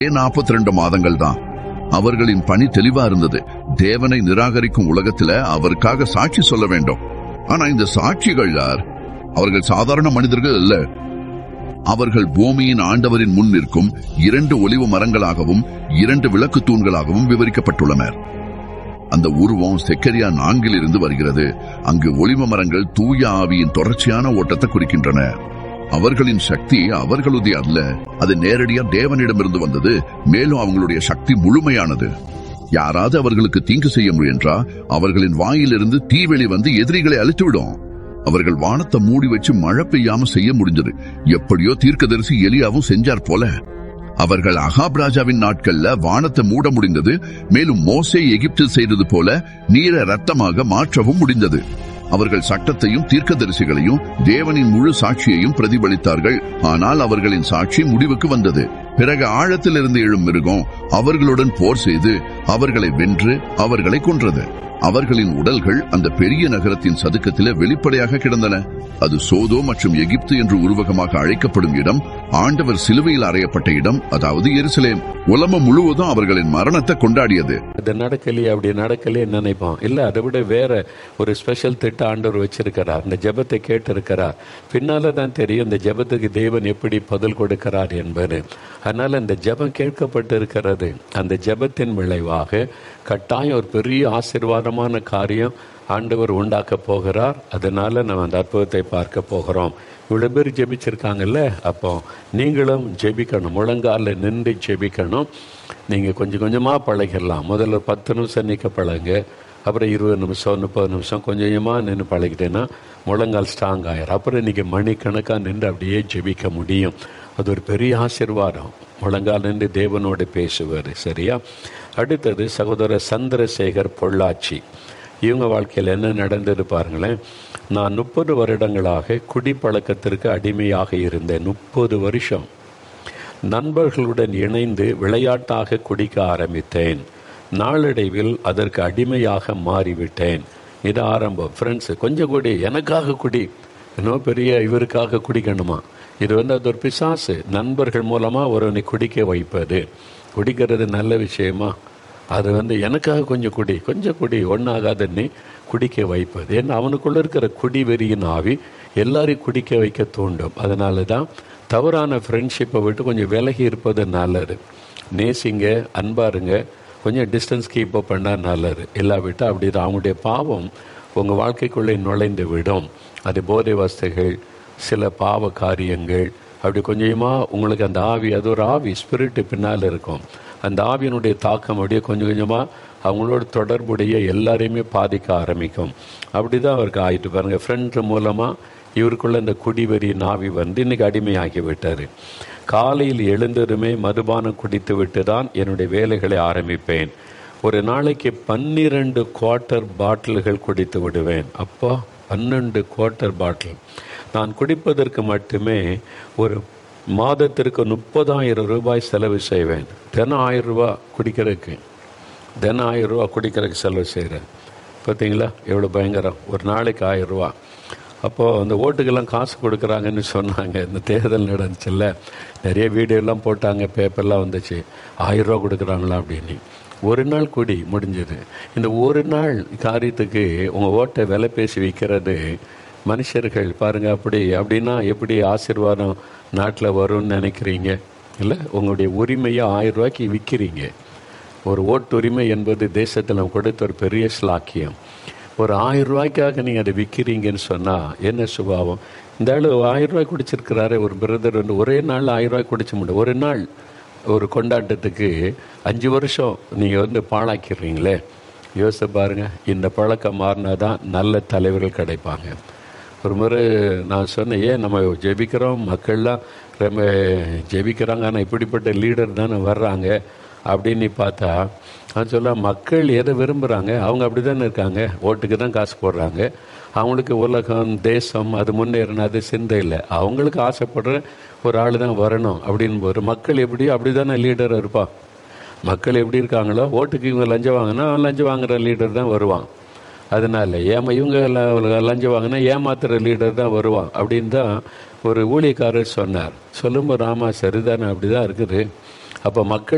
நாற்பத்தி ரெண்டு மாதங்கள் தான் அவர்களின் பணி தெளிவா இருந்தது தேவனை நிராகரிக்கும் உலகத்துல அவருக்காக சாட்சி சொல்ல வேண்டும் ஆனா இந்த சாட்சிகள் யார் அவர்கள் சாதாரண மனிதர்கள் அல்ல அவர்கள் பூமியின் ஆண்டவரின் முன் நிற்கும் இரண்டு ஒளிவு மரங்களாகவும் இரண்டு விளக்கு தூண்களாகவும் விவரிக்கப்பட்டுள்ளனர் அந்த உருவம் செக்கரியா நான்கில் இருந்து வருகிறது அங்கு ஒளிவு மரங்கள் தூய ஆவியின் தொடர்ச்சியான ஓட்டத்தை குறிக்கின்றன அவர்களின் சக்தி அவர்களுடைய அல்ல அது நேரடியா தேவனிடமிருந்து வந்தது மேலும் அவங்களுடைய சக்தி முழுமையானது யாராவது அவர்களுக்கு தீங்கு செய்ய முயன்றா அவர்களின் வாயிலிருந்து தீவெளி வந்து எதிரிகளை அழித்துவிடும் அவர்கள் வானத்தை மூடி வச்சு மழை பெய்யாம செய்ய முடிஞ்சது எப்படியோ தீர்க்கதரிசி எலியாவும் செஞ்சார் போல அவர்கள் அகாப் ராஜாவின் நாட்கள்ல வானத்தை மூட முடிந்தது மேலும் மோசே எகிப்தில் செய்தது போல நீரை ரத்தமாக மாற்றவும் முடிந்தது அவர்கள் சட்டத்தையும் தீர்க்கதரிசிகளையும் தேவனின் முழு சாட்சியையும் பிரதிபலித்தார்கள் ஆனால் அவர்களின் சாட்சி முடிவுக்கு வந்தது பிறகு ஆழத்திலிருந்து எழும் மிருகம் அவர்களுடன் போர் செய்து அவர்களை வென்று அவர்களை கொன்றது அவர்களின் உடல்கள் அந்த பெரிய நகரத்தின் சதுக்கத்திலே வெளிப்படையாக கிடந்தன அது சோதோ மற்றும் எகிப்து என்று உருவகமாக அழைக்கப்படும் இடம் ஆண்டவர் சிலுவையில் அறையப்பட்ட இடம் அதாவது எருசலேம் உலகம் முழுவதும் அவர்களின் மரணத்தை கொண்டாடியது அது நடக்கலையே அப்படி நடக்கலையே நினைப்போம் இல்ல அதை விட வேற ஒரு ஸ்பெஷல் திட்ட ஆண்டவர் வச்சிருக்கிறார் இந்த ஜெபத்தை கேட்டிருக்கிறார் பின்னால தான் தெரியும் இந்த ஜெபத்துக்கு தேவன் எப்படி பதில் கொடுக்கிறார் என்பது அதனால இந்த ஜெபம் கேட்கப்பட்டு இருக்கிறது அந்த ஜெபத்தின் விளைவாக கட்டாயம் ஒரு பெரிய ஆசீர்வாதமான காரியம் ஆண்டவர் உண்டாக்க போகிறார் அதனால நம்ம அந்த அற்புதத்தை பார்க்க போகிறோம் இவ்வளவு பேர் ஜெபிச்சிருக்காங்கல்ல அப்போ நீங்களும் ஜெபிக்கணும் முழங்கால நின்று ஜெபிக்கணும் நீங்கள் கொஞ்சம் கொஞ்சமாக பழகிடலாம் முதல்ல ஒரு பத்து நிமிஷம் நிற்க பழகுங்க அப்புறம் இருபது நிமிஷம் முப்பது நிமிஷம் கொஞ்சம் கொஞ்சமாக நின்று பழகிட்டேன்னா முழங்கால் ஸ்ட்ராங் ஆயிரும் அப்புறம் இன்றைக்கி மணிக்கணக்காக நின்று அப்படியே ஜெபிக்க முடியும் அது ஒரு பெரிய ஆசீர்வாதம் முழங்கால் நின்று தேவனோடு பேசுவார் சரியா அடுத்தது சகோதரர் சந்திரசேகர் பொள்ளாச்சி இவங்க வாழ்க்கையில் என்ன நடந்தது பாருங்களேன் நான் முப்பது வருடங்களாக குடிப்பழக்கத்திற்கு அடிமையாக இருந்தேன் முப்பது வருஷம் நண்பர்களுடன் இணைந்து விளையாட்டாக குடிக்க ஆரம்பித்தேன் நாளடைவில் அதற்கு அடிமையாக மாறிவிட்டேன் இது ஆரம்பம் ஃப்ரெண்ட்ஸு கொஞ்சம் குடி எனக்காக குடி இன்னும் பெரிய இவருக்காக குடிக்கணுமா இது வந்து அது ஒரு பிசாசு நண்பர்கள் மூலமாக ஒருவனை குடிக்க வைப்பது குடிக்கிறது நல்ல விஷயமா அது வந்து எனக்காக கொஞ்சம் குடி கொஞ்சம் குடி ஒன்றாகாதன்னு குடிக்க வைப்பது ஏன்னா அவனுக்குள்ள இருக்கிற குடி வெறியின் ஆவி எல்லாரையும் குடிக்க வைக்க தூண்டும் அதனால தான் தவறான ஃப்ரெண்ட்ஷிப்பை விட்டு கொஞ்சம் விலகி இருப்பது நல்லது நேசிங்க அன்பாருங்க கொஞ்சம் டிஸ்டன்ஸ் கீப் அப் பண்ணால் நல்லது இல்லாவிட்டால் அப்படி தான் அவங்களுடைய பாவம் உங்கள் வாழ்க்கைக்குள்ளே நுழைந்து விடும் அது போதை வசதிகள் சில பாவ காரியங்கள் அப்படி கொஞ்சமாக உங்களுக்கு அந்த ஆவி அது ஒரு ஆவி ஸ்பிரிட்டு பின்னால் இருக்கும் அந்த ஆவியினுடைய தாக்கம் அப்படியே கொஞ்சம் கொஞ்சமாக அவங்களோட தொடர்புடைய எல்லாரையுமே பாதிக்க ஆரம்பிக்கும் அப்படி தான் அவருக்கு ஆயிட்டு பாருங்க ஃப்ரெண்ட் மூலமாக இவருக்குள்ள இந்த குடிவெறி நாவி வந்து இன்னைக்கு அடிமையாகி விட்டார் காலையில் எழுந்ததுமே மதுபானம் குடித்து விட்டு தான் என்னுடைய வேலைகளை ஆரம்பிப்பேன் ஒரு நாளைக்கு பன்னிரண்டு குவார்ட்டர் பாட்டில்கள் குடித்து விடுவேன் அப்பா பன்னெண்டு குவார்ட்டர் பாட்டில் நான் குடிப்பதற்கு மட்டுமே ஒரு மாதத்திற்கு முப்பதாயிரம் ரூபாய் செலவு செய்வேன் தினம் ஆயிரம் ரூபா குடிக்கிறதுக்கு தினம் ஆயிரம் ரூபா குடிக்கிறதுக்கு செலவு செய்கிறேன் பார்த்தீங்களா எவ்வளோ பயங்கரம் ஒரு நாளைக்கு ஆயிரம் ரூபா அப்போது அந்த ஓட்டுக்கெல்லாம் காசு கொடுக்குறாங்கன்னு சொன்னாங்க இந்த தேர்தல் நடந்துச்சுல்ல நிறைய வீடியோலாம் போட்டாங்க பேப்பர்லாம் வந்துச்சு ஆயிரம் ரூபா கொடுக்குறாங்களா அப்படின்னு ஒரு நாள் குடி முடிஞ்சது இந்த ஒரு நாள் காரியத்துக்கு உங்கள் ஓட்டை விலை பேசி விற்கிறது மனுஷர்கள் பாருங்க அப்படி அப்படின்னா எப்படி ஆசீர்வாதம் நாட்டில் வரும்னு நினைக்கிறீங்க இல்லை உங்களுடைய உரிமையை ஆயிரம் ரூபாய்க்கு விற்கிறீங்க ஒரு ஓட்டுரிமை என்பது தேசத்தில் கொடுத்த ஒரு பெரிய ஸ்லாக்கியம் ஒரு ஆயிரம் ரூபாய்க்காக நீங்கள் அதை விற்கிறீங்கன்னு சொன்னால் என்ன சுபாவம் இந்த ஆள் ஆயிரம் ரூபாய் குடிச்சிருக்கிறாரு ஒரு பிரதர் வந்து ஒரே நாள் ஆயிரம் ரூபாய் குடிச்ச முடியும் ஒரு நாள் ஒரு கொண்டாட்டத்துக்கு அஞ்சு வருஷம் நீங்கள் வந்து பாழாக்கிடுறீங்களே யோசிச்சு பாருங்க இந்த பழக்கம் மாறினா தான் நல்ல தலைவர்கள் கிடைப்பாங்க ஒரு முறை நான் சொன்னேன் ஏன் நம்ம ஜெபிக்கிறோம் மக்கள்லாம் ரொம்ப ஜெபிக்கிறாங்க ஆனால் இப்படிப்பட்ட லீடர் தானே வர்றாங்க அப்படின்னு பார்த்தா நான் சொல்ல மக்கள் எதை விரும்புகிறாங்க அவங்க அப்படி தானே இருக்காங்க ஓட்டுக்கு தான் காசு போடுறாங்க அவங்களுக்கு உலகம் தேசம் அது முன்னேறணும் அது சிந்தை இல்லை அவங்களுக்கு ஆசைப்படுற ஒரு ஆள் தான் வரணும் அப்படின்னு போது மக்கள் எப்படியோ அப்படி தானே லீடர் இருப்பான் மக்கள் எப்படி இருக்காங்களோ ஓட்டுக்கு இவங்க லஞ்சம் வாங்கினா அவன் லஞ்சம் வாங்குற லீடர் தான் வருவான் அதனால ஏமா இவங்க ல- லஞ்சம் வாங்கினா ஏமாத்துற லீடர் தான் வருவான் அப்படின்னு தான் ஒரு ஊழியக்காரர் சொன்னார் சொல்லும்போது ராமா சரிதானே அப்படி தான் இருக்குது அப்போ மக்கள்